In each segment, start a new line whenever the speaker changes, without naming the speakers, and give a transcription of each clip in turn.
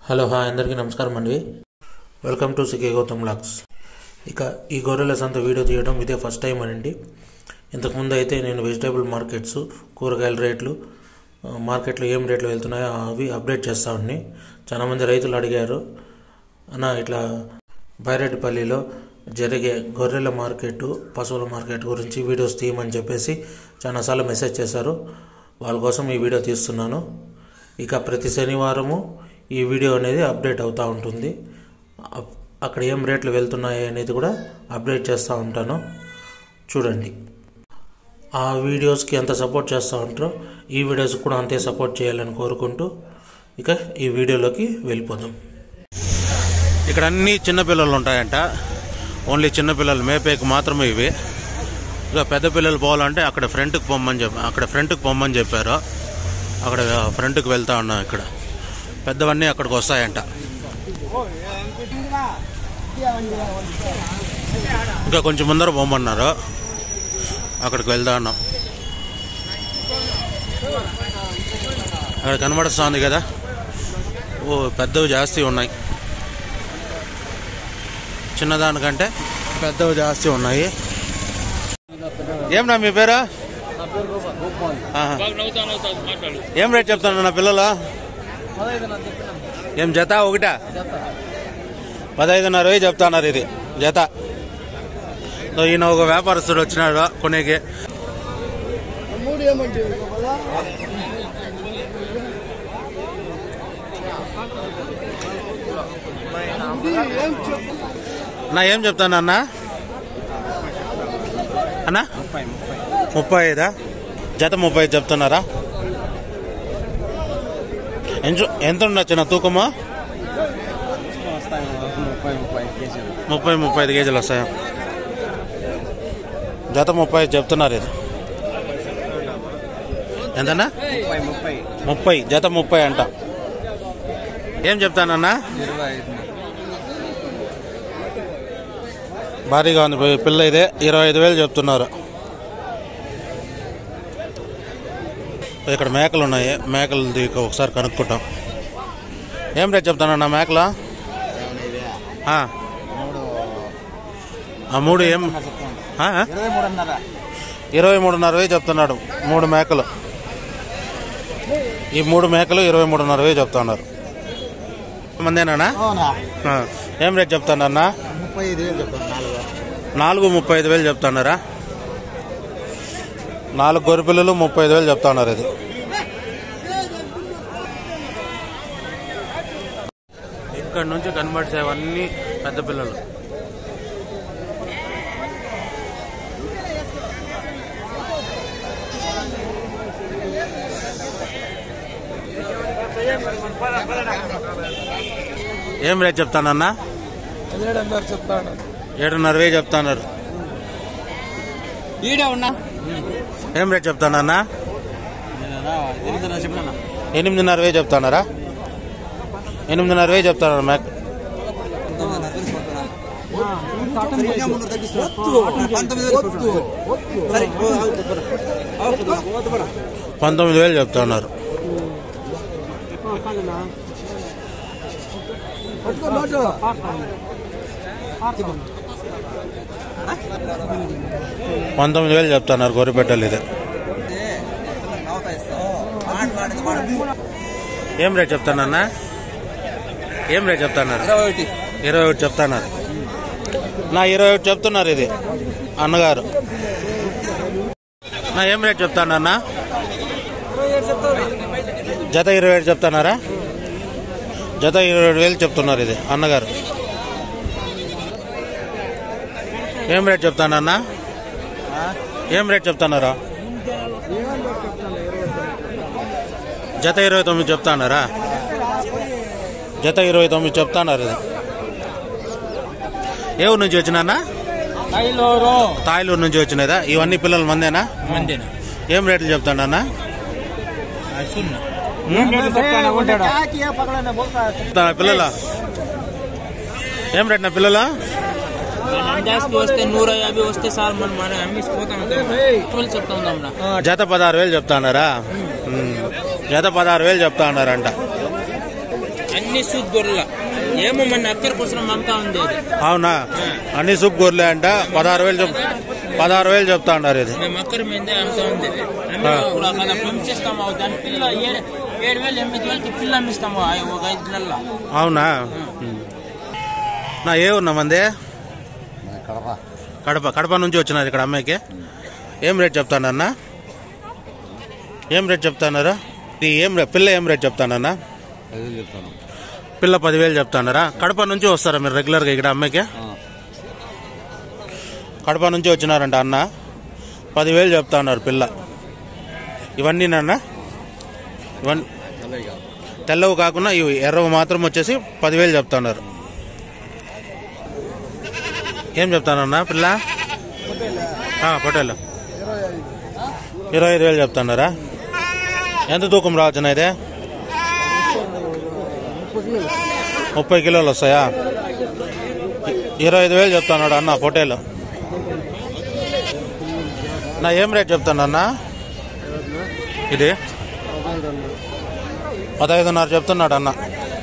Hello hi అందరికీ నమస్కారం అండి వెల్కమ్ టు సికే గౌతమ్ లాక్స్ ఇక ఈ గొర్రెల సంత వీడియో తీయడం ఇదే ఫస్ట్ టైం అనండి ఇంతకుముందు అయితే నేను వెజిటేబుల్ మార్కెట్స్ కూరగాయల రేట్లు ఆ, మార్కెట్లో ఏం రేట్లు వెళ్తున్నాయో అవి అప్డేట్ చేస్తా ఉండి చాలామంది రైతులు అడిగారు అన్న ఇట్లా బైరెడ్డిపల్లిలో జరిగే గొర్రెల మార్కెట్ పశువుల మార్కెట్ గురించి వీడియోస్ తీయమని చెప్పేసి చాలాసార్లు మెసేజ్ చేశారు వాళ్ళ కోసం ఈ వీడియో తీస్తున్నాను ఇక ప్రతి శనివారము ఈ వీడియో అనేది అప్డేట్ అవుతూ ఉంటుంది అప్- అక్కడ ఏం రేట్లు వెళ్తున్నాయి అనేది కూడా అప్డేట్ చేస్తూ ఉంటాను చూడండి ఆ వీడియోస్కి ఎంత సపోర్ట్ చేస్తూ ఉంటారో ఈ వీడియోస్ కూడా అంతే సపోర్ట్ చేయాలని కోరుకుంటూ ఇక ఈ వీడియోలోకి వెళ్ళిపోదాం
ఇక్కడ అన్ని చిన్నపిల్లలు ఉంటాయంట ఓన్లీ చిన్నపిల్లలు మేపేకి మాత్రమే ఇవి ఇక పెద్ద పిల్లలు పోవాలంటే అక్కడ ఫ్రంట్కి పొమ్మని చెప్పి అక్కడ ఫ్రంట్కి పొమ్మని చెప్పారు అక్కడ ఫ్రంట్కి వెళ్తా ఉన్నాం ఇక్కడ పెద్దవన్నీ అక్కడికి వస్తాయంట ఇంకా కొంచెం ముందర పొమ్మన్నారు అక్కడికి వెళ్తా ఉన్నాం అక్కడ కనబడుస్తుంది కదా ఓ పెద్దవి జాస్తి ఉన్నాయి చిన్నదానికంటే పెద్దవి జాస్తి ఉన్నాయి ఏమన్నా మీ పేరు ఆహా. ఏం రేట్ చెప్తాను నా పిల్లలు ఏం జత ఒకటా పదహైదున్నర వెయ్యి చెప్తున్నారు ఇది జత సో ఈయన ఒక వ్యాపారస్తుడు వచ్చినాడు కొనేకి నా ఏం చెప్తాను అన్న అన్న ముప్పై ఐదా జత ముప్పై ఐదు చెప్తున్నారా ఎంత ఎంత ఉండొచ్చు నా తూకము ముప్పై ముప్పై ఐదు కేజీలు వస్తాయా జత ముప్పై ఐదు చెప్తున్నారు ఇది ఎంతన్నా ముప్పై జత ముప్పై అంట ఏం చెప్తానన్నా భారీగా ఉంది పోయి పిల్ల ఇదే ఇరవై ఐదు వేలు చెప్తున్నారు ఇక్కడ మేకలు ఉన్నాయి మేకలు ఒకసారి కనుక్కుంటాం ఏం రేట్ చెప్తానన్నా మేకలు ఆ. ఆ మూడు ఏం ఆ? ఇరవై మూడున్నర వేలు చెప్తున్నాడు మూడు మేకలు ఈ మూడు మేకలు ఇరవై మూడున్నర వేలు చెప్తున్నారు మందేనా ఆ. ఏం రేట్ చెప్తానన్నా
ముప్పై ఐదు వేలు చెప్తాను నాలుగు
నాలుగు ముప్పై ఐదు వేలు చెప్తున్నారా నాలుగు గొర్రె పిల్లలు ముప్పై ఐదు వేలు చెప్తున్నారు ఇది ఇక్కడ నుంచి కనబడేవన్నీ పెద్ద పిల్లలు ఏం రేట్ చెప్తానన్నా
పదిహేడున్నర చెప్తాను
ఏడున్నర వేలు చెప్తున్నారు
ఈడే ఉన్నా
ఏం రేట్ చెప్తానన్నా
ఎనిమిదిన్నర చెప్పినా
ఎనిమిదిన్నర వేలు చెప్తున్నారా ఎనిమిదిన్నర వేలు చెప్తున్నారు మ్యాక్ పంతొమ్మిది వేలు చెప్తున్నారు పంతొమ్మిది వేలు చెప్తున్నారు గొర్రెపెట్టలు ఇది ఏం రేట్ చెప్తానన్నా ఏం రేట్ చెప్తున్నారు
ఇరవై ఒకటి
ఇరవై ఒకటి చెప్తున్నారు నా ఇరవై ఒకటి చెప్తున్నారు ఇది అన్నగారు నా ఏం రేట్ చెప్తానన్నా జత ఇరవై ఏడు చెప్తున్నారా జత ఇరవై ఏడు వేలు చెప్తున్నారు ఇది అన్నగారు ఏం రేట్ చెప్తానన్నా ఏం రేట్ చెప్తున్నారా జత ఇరవై తొమ్మిది చెప్తానారా జత ఇరవై తొమ్మిది చెప్తాన్నారు ఇది ఏ ఊరు నుంచి వచ్చినా
ఐలోరు
తాయిలూరు నుంచి వచ్చినదా ఇవన్నీ పిల్లల మందేనా
మందిన
ఏం రేట్లు చెప్తాడన్నా చెప్తానా పిల్లల ఏం రేట్ నా పిల్లల
అందాజ్కి వస్తే నూర యాభై వస్తే సార్ మనం మనం అమ్మిసిపోతాం వాళ్ళు చెప్తా ఉందాం
జత పదహారు వేలు చెప్తాడారా జత పదహారు వేలు చెప్తా ఉన్నారంట
అన్ని సూప్ గొర్రెల ఏమో మన అక్కడికి వచ్చిన మమతా ఉంది అది
అవునా అన్ని సూప్ గొర్రెలే అంట పదహారు వేలు చెప్ పదహారు వేలు చెప్తా అన్నారు ఇది
మేము అక్కడి మీదే అమ్ముతా ఉంది అమ్మి కూడా అలా పెంచేస్తాము దాని పిల్ల ఏడు ఏడు వేలు ఎనిమిది వేలకి పిల్ల అమ్మిస్తాము ఆ ఒక ఐదు నెలల
అవునా నా ఏ ఉన్నా మంది కడప కడప నుంచి వచ్చినారు ఇక్కడ అమ్మాయికి ఏం రేట్ చెప్తానన్నా ఏం రేట్ చెప్తానారా ఇది ఏం రేట్ పిల్ల ఏం రేట్ చెప్తానన్నా పిల్ల పదివేలు చెప్తానారా కడప నుంచి వస్తారా మీరు రెగ్యులర్గా ఇక్కడ అమ్మాయికి కడప నుంచి వచ్చినారంట అన్న పదివేలు చెప్తాన్నారు పిల్ల ఇవన్నీ నాన్న ఇవన్నీ తెల్లవి కాకుండా ఇవి ఎర్రవి మాత్రం వచ్చేసి పదివేలు చెప్తున్నారు ఏం చెప్తానన్నా పిల్ల ఆ, పొట్టేలు ఇరవై ఐదు వేలు చెప్తున్నారా ఎంత తూకం రావచ్చునా ఇదే ముప్పై కిలోలు వస్తాయా ఇ- ఇరవై ఐదు వేలు చెప్తున్నాడు అన్న పొట్టేలు నా ఏం రేట్ చెప్తాను అన్న ఇది పదహైదున్నర చెప్తున్నాడు అన్న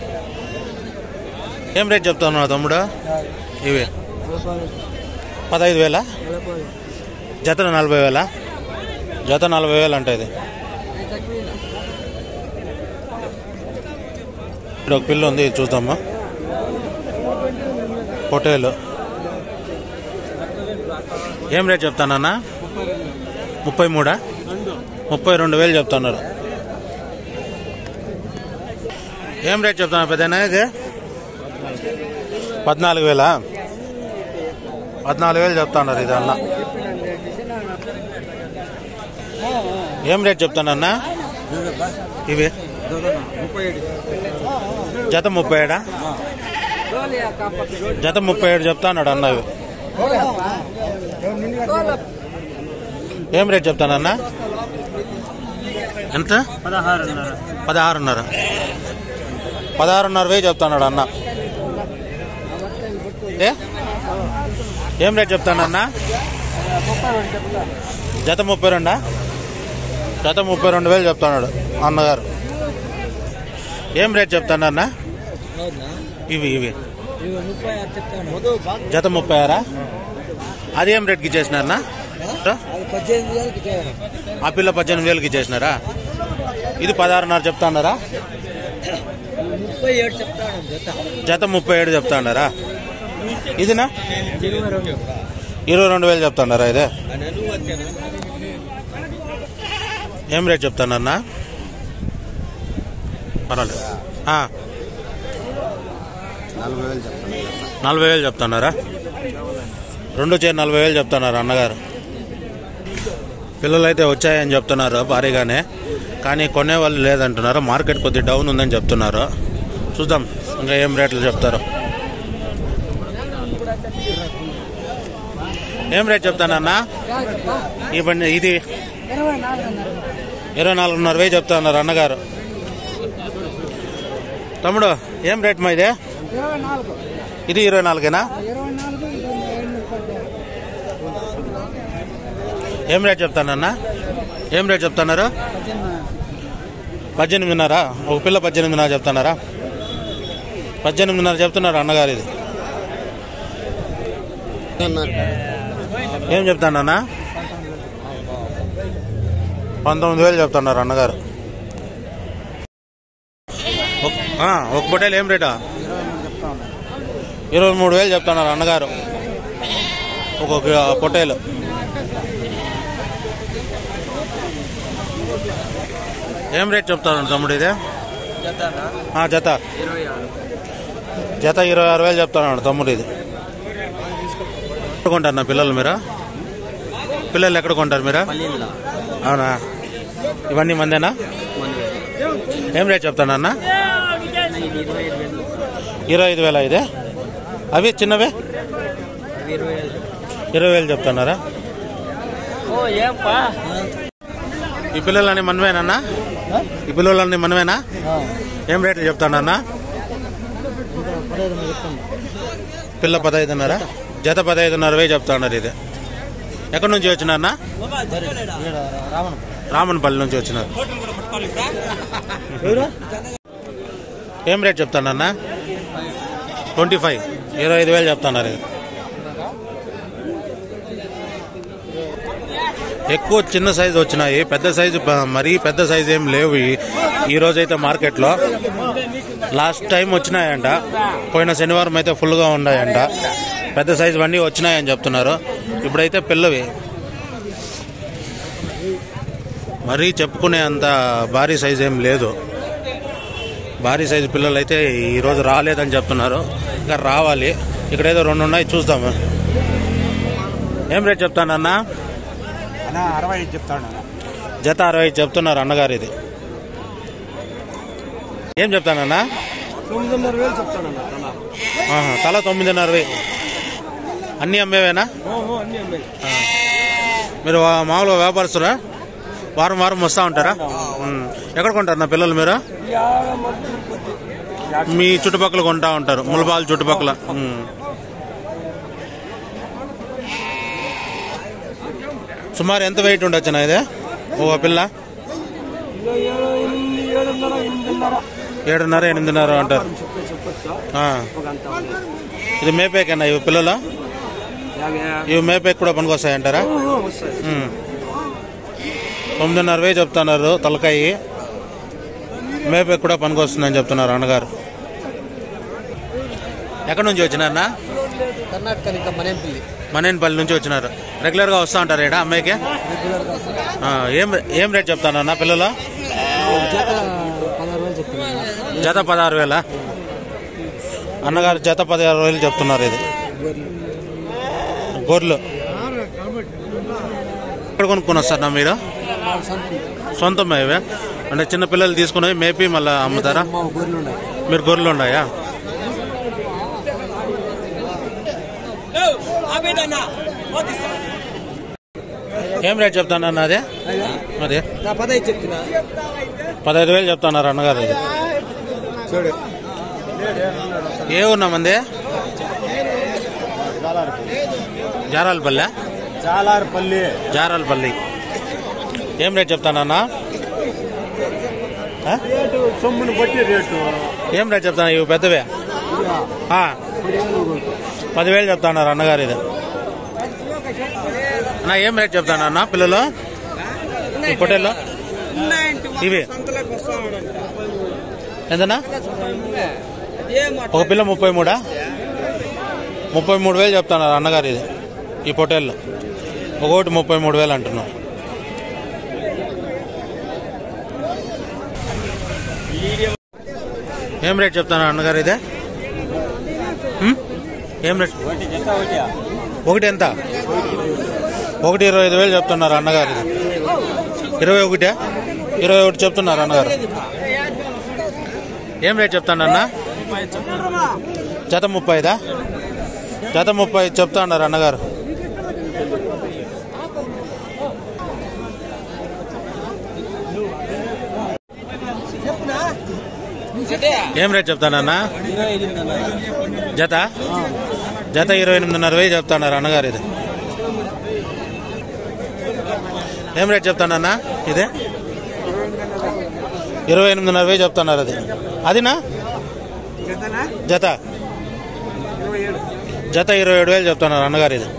ఏం రేట్ చెప్తున్నాడు తమ్ముడు ఇవి పదహైదు వేల జత నలభై వేల జత నలభై వేలు అంటే ఇది ఇక్కడ ఒక పిల్ల ఉంది ఇది చూద్దామా పొటేలు ఏం రేట్ చెప్తానన్నా ముప్పై మూడా ముప్పై రెండు వేలు చెప్తున్నారు ఏం రేట్ చెప్తున్నా పెద్దనా ఇది పద్నాలుగు వేలా పద్నాలుగు వేలు చెప్తున్నారు ఇది అన్న ఏం రేట్ చెప్తానన్నా ఇవి జత ముప్పై ఏడా జత ముప్పై ఏడు చెప్తా అన్నాడు అన్న ఇవి ఏం రేట్ చెప్తానన్నా ఎంత పదహారున్నర పదహారున్నర వేలు చెప్తాన్నాడు అన్న ఏ ఏం రేట్ చెప్తానన్నా జత ముప్పై రెండా జత ముప్పై రెండు వేలు చెప్తున్నాడు అన్నగారు ఏం రేట్ చెప్తానన్నా ఇవి ఇవి జత ముప్పై ఆరా అది ఏం రేట్కి ఇచ్చేసినారన్నా ఆ పిల్ల పద్దెనిమిది వేలకి ఇచ్చేసినారా ఇది పదహారున్నర చెప్తాన్నారా
ముప్పై ఏడు చెప్తాను జత
జత ముప్పై ఏడు చెప్తాన్నారా ఇదినా ఇరవై రెండు వేలు చెప్తున్నారా ఇదే ఏం రేట్ చెప్తానన్నా పర్వాలేదు ఆ,
నలభై వేలు చెప్తాను
నలభై వేలు చెప్తున్నారా రెండు చేరి నలభై వేలు చెప్తున్నారు అన్నగారు పిల్లలు అయితే వచ్చాయని చెప్తున్నారు భారీగానే కానీ కొనే వాళ్ళు లేదంటున్నారు మార్కెట్ కొద్ది డౌన్ ఉందని చెప్తున్నారు చూద్దాం ఇంకా ఏం రేట్లు చెప్తారు ఏం రేట్ చెప్తానన్నా ఈ బండి ఇది ఇరవై నాలుగున్నర వేలు చెప్తున్నారు అన్నగారు తమ్ముడు ఏం రేట్ మా ఇదే ఇది ఇరవై నాలుగేనా ఏం రేట్ చెప్తానన్నా ఏం రేట్ చెప్తున్నారు పద్దెనిమిదిన్నర ఒక పిల్ల పద్దెనిమిదిన్నర చెప్తున్నారా పద్దెనిమిదిన్నర చెప్తున్నారు అన్నగారు ఇది ఏం చెప్తానన్నా పంతొమ్మిది వేలు చెప్తున్నారు అన్నగారు ఒక- ఆ, ఒక పొట్టేలు ఏం రేటా ఇరవై మూడు వేలు చెప్తున్నారు అన్నగారు ఒక్కొక్క పొట్టేలు ఏం రేట్ చెప్తారు తమ్ముడు ఇది ఆ, జత జత ఇరవై ఆరు వేలు చెప్తాను తమ్ముడు ఇది ఎక్కడ కొంటారు నా పిల్లలు మీరు పిల్లలు ఎక్కడ కొంటారు మీరు అవునా ఇవన్నీ మందేనా ఏం రేట్ చెప్తానన్నా ఇరవై ఐదు వేల ఇదే అవి చిన్నవే ఇరవై వేలు చెప్తున్నారా
ఓ ఏంపా
ఈ పిల్లలన్నీ మనమేనన్నా ఈ పిల్లలన్నీ మనమేనా ఏం రేట్లు చెప్తానన్నా పిల్ల పదహైదున్నర జత పదహైదున్నర వేలు చెప్తాన్నారు ఇది ఎక్కడి నుంచి వచ్చినారన్నా రామన్పల్లి నుంచి వచ్చినారు ఏం రేట్ చెప్తానన్నా ట్వంటీ ఫైవ్ ఇరవై ఐదు వేలు చెప్తున్నారు ఇది ఎక్కువ చిన్న సైజు వచ్చినాయి పెద్ద సైజు ప- మరీ పెద్ద సైజు ఏం లేవు ఈ- ఈ రోజైతే మార్కెట్లో లాస్ట్ టైం వచ్చినాయంట పోయిన శనివారం అయితే ఫుల్గా ఉన్నాయంట పెద్ద సైజు అన్నీ వచ్చినాయని చెప్తున్నారు ఇప్పుడైతే పిల్లవి మరీ చెప్పుకునే అంత భారీ సైజ్ ఏం లేదు భారీ సైజు పిల్లలు అయితే ఈరోజు రాలేదని చెప్తున్నారు ఇంకా రావాలి ఇక్కడ ఏదో రెండు ఉన్నాయి చూద్దాము ఏం రేట్ చెప్తానన్నా
అన్న అరవై ఐదు చెప్తాడు
జత అరవై చెప్తున్నారు అన్నగారు ఇది ఏం చెప్తానన్నా
తొమ్మిదిన్నర వేలు చెప్తాడు అన్న
ఆహా, తల తొమ్మిదిన్నర వెయ్యి. అన్నీ అమ్మేవేనా
అన్ని అమ్మాయి
ఆ. మీరు వా- మామూలుగా వ్యాపారస్తురా వారం వారం వస్తూ ఉంటారా ఉమ్. ఎక్కడ కొంటారు నా పిల్లలు మీరు మీ చుట్టుపక్కల కొంటా ఉంటారు ములబాల్ చుట్టుపక్కల ఉమ్. సుమారు ఎంత వెయిట్ ఉండొచ్చు నా ఇదే ఓ పిల్ల
ఏడున్నర ఎనిమిదిన్నర
ఏడున్నర ఎనిమిదిన్నర అంటారు
చెప్పొచ్చా
ఆ.
ఒక అంత
ఇది మేపేకన్నా ఇవి పిల్లలు ఇవి మేపేకి కూడా పనికొస్తాయంటారా
వస్తాయి
ఉమ్. తొమ్మిదిన్నర వేలు చెప్తున్నారు తలకాయి మేపేకి కూడా పనికొస్తుందని చెప్తున్నారు అన్నగారు ఎక్కడి నుంచి వచ్చినారన్నా
కర్ణాటక ఇంకా మనేంపల్లి
మనేనపల్లి నుంచి వచ్చినారు రెగ్యులర్గా వస్తూ ఉంటారు ఇక్కడ అమ్మాయికి ఆ, ఏం ఏం రేట్ చెప్తానన్నా పిల్లలు
జత పదహారు వేలు చెప్తున్నాను
జత పదహారు వేల అన్నగారు జత పదహారు వేలు చెప్తున్నారు ఇది గొర్రెలు ఎక్కడ కొనుక్కొని వస్తారా మీరు సొంతం ఇవే అంటే చిన్న పిల్లలు తీసుకుని మేపి మళ్ళీ అమ్ముతారా
మా గొర్రెలు ఉన్నాయి
మీరు గొర్రెలు ఉన్నాయా ఏం రేట్ చెప్తానన్న అదే అదే
నా పదహైదు చెప్తున్నా
పదహైదు వేలు చెప్తున్నారు అన్నగారు ఇది
చూడు
ఏ ఊరున్నా మంది జారాలపల్లె
చాలార్పల్లి
జారాలపల్లి ఏం రేట్ చెప్తానన్నా ఆ?
రేటు సొమ్ముని బట్టి రేటు
ఏం రేట్ చెప్తాను ఇవి పెద్దవే ఆ, పదివేలు చెప్తాన్నారు అన్నగారు ఇది అన్న ఏం రేట్ చెప్తానన్నా పిల్లలు ఈ పొట్టేళ్ళు ఇవి ఎంతనా ఒక పిల్ల ముప్పై మూడా ముప్పై మూడు వేలు చెప్తున్నారు అన్నగారు ఇది ఈ పొట్టేళ్ళు ఒకటి ముప్పై మూడు వేలు అంటున్నాం ఏం రేట్ చెప్తాను అన్నగారు ఇదే హ్మ్? ఏం రేట్ ఒకటి ఎంత ఒకటి ఇరవై ఐదు వేలు చెప్తున్నారు అన్నగారు ఇది ఇరవై ఒకటే ఇరవై ఒకటి చెప్తున్నారు అన్నగారు ఏం రేట్ చెప్తాను అన్న జత ముప్పై ఐదా జత ముప్పై ఐదు చెప్తా ఉన్నారు అన్నగారు ఏం రేట్ చెప్తానన్న జత జత ఇరవై ఎనిమిదిన్నర వెయ్యి చెప్తున్నారు అన్నగారు ఇది ఏం రేట్ చెప్తానన్నా ఇదే ఇరవై ఎనిమిదిన్నర వెయ్యి చెప్తున్నారు అది అదినా జత జత ఇరవై ఏడు వేలు చెప్తున్నారు అన్నగారు ఇది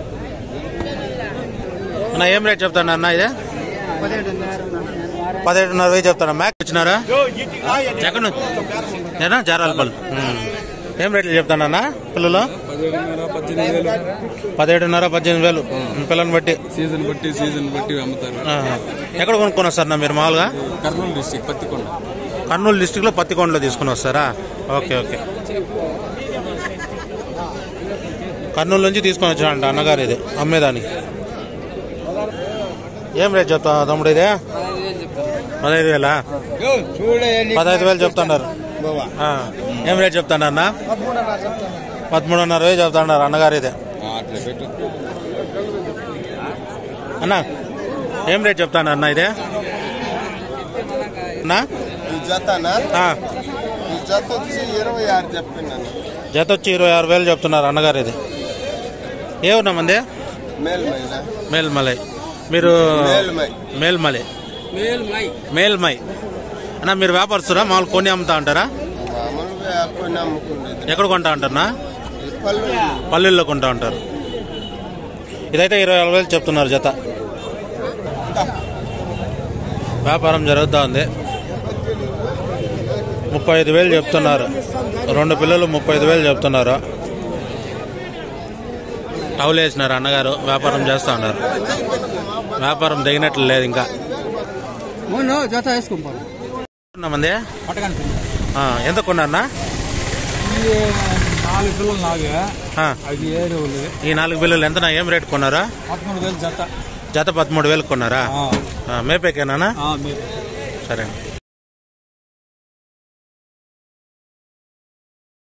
అన్న ఏం రేట్ చెప్తాను అన్న ఇదే పదిహేడున్నర వెయ్యి చెప్తాను మ్యాక్ వచ్చినారా ఎక్కడ నుంచి ఏనా జారాలపల్లి ఉమ్. ఏం రేట్లు చెప్తానన్నా పిల్లలు పదిహేడున్నర పద్దెనిమిది వేలు పిల్లల్ని బట్టి
సీజన్ బట్టి సీజన్ బట్టి అమ్ముతారు
ఆహా. ఎక్కడ కొనుక్కొని వస్తారన్నా మీరు మామూలుగా
కర్నూలు డిస్టిక్ పత్తికొండ
కర్నూలు డిస్టిక్ లో పత్తికొండలో తీసుకుని వస్తారా ఓకే ఓకే కర్నూలు నుంచి తీసుకొని వచ్చాడంట అన్నగారు ఇది అమ్మేదానికి ఏం రేట్ చెప్తా తమ్ముడు ఇదే పదహైదు వేలా పదహైదు వేలు చెప్తున్నారు ఆ. ఏం రేట్ చెప్తాను అన్న పదమూడున్నర వేలు చెప్తున్నారు అన్నగారు ఇదే
అట్లా పెట్టు
అన్న ఏం రేట్ చెప్తాను అన్న ఇదే అన్నా
ఈ జతనా
ఆ.
ఈ జత వచ్చి ఇరవై ఆరు చెప్తున్నాను
జత వచ్చి ఇరవై ఆరు వేలు చెప్తున్నారు అన్నగారు ఇది ఏ ఉన్నామంది
మేల్మైనా
మేల్మలై మీరు
మేల్మై
మేల్మలై మేల్మై అన్న మీరు వ్యాపారస్తురా మామూలు కొని అమ్ముతా ఉంటారా
కొని అమ్ముకునేది
ఎక్కడ కొంటా అంటారా
ఈ పళ్ళు
పల్లెల్లో కొంటా ఉంటారు ఇదైతే ఇరవై ఆరు వేలు చెప్తున్నారు జత వ్యాపారం జరుగుతూ ఉంది ముప్పై ఐదు వేలు చెప్తున్నారు రెండు పిల్లలు ముప్పై ఐదు వేలు చెప్తున్నారు టౌలు వేసినారు అన్నగారు వ్యాపారం చేస్తూ ఉన్నారు వ్యాపారం దిగినట్లు లేదు ఇంకా
జత వేసుకుంటాం
మంది ఎంత కొన్నారన్నా
నాలుగు పిల్లలు నాలుగు
ఆ,
అది ఏడు వాళ్ళు
ఈ నాలుగు పిల్లలు ఎంత ఏం రేట్ కొన్నారా
పదకొండు వేలు జత
జత పదమూడు వేలు కొన్నారా ఆ, మేపేకేనా
మీరు
సరే